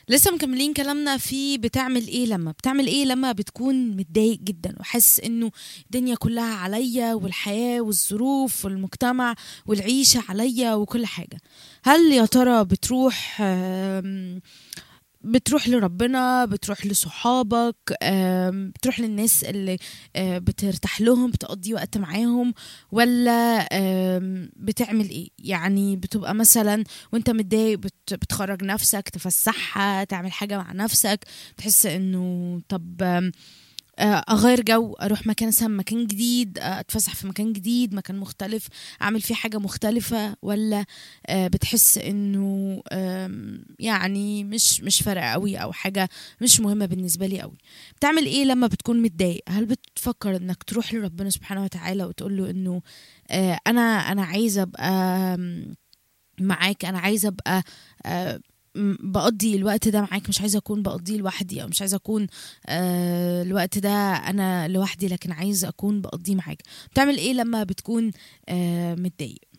لسه مكملين كلامنا في بتعمل ايه لما بتعمل ايه لما بتكون متضايق جدا وحاسس انه الدنيا كلها عليا والحياة والظروف والمجتمع والعيشة عليا وكل حاجة هل يا ترى بتروح آم، بتروح لربنا بتروح لصحابك آم، بتروح للناس اللي آه، بترتاح لهم بتقضي وقت معاهم ولا آم، بتعمل ايه يعني بتبقى مثلا وانت متضايق بت- بتخرج نفسك تفسحها تعمل حاجة مع نفسك تحس انه طب آم، آه، اغير جو اروح مكان مثلا مكان جديد آه، اتفسح في مكان جديد مكان مختلف اعمل فيه حاجة مختلفة ولا آه، بتحس انه آم، يعني مش مش فارقة قوي او حاجة مش مهمة بالنسبة لي قوي بتعمل ايه لما بتكون متضايق هل بتفكر انك تروح لربنا سبحانه وتعالى وتقول له انه آه، انا انا عايزة ابقى آم، معاك انا عايزه ابقى آه، م- بقضي الوقت ده معاك مش عايزه اكون بقضيه لوحدي او مش عايزه اكون آه، الوقت ده انا لوحدي لكن عايزه اكون بقضيه معاك بتعمل ايه لما بتكون آه، متضايق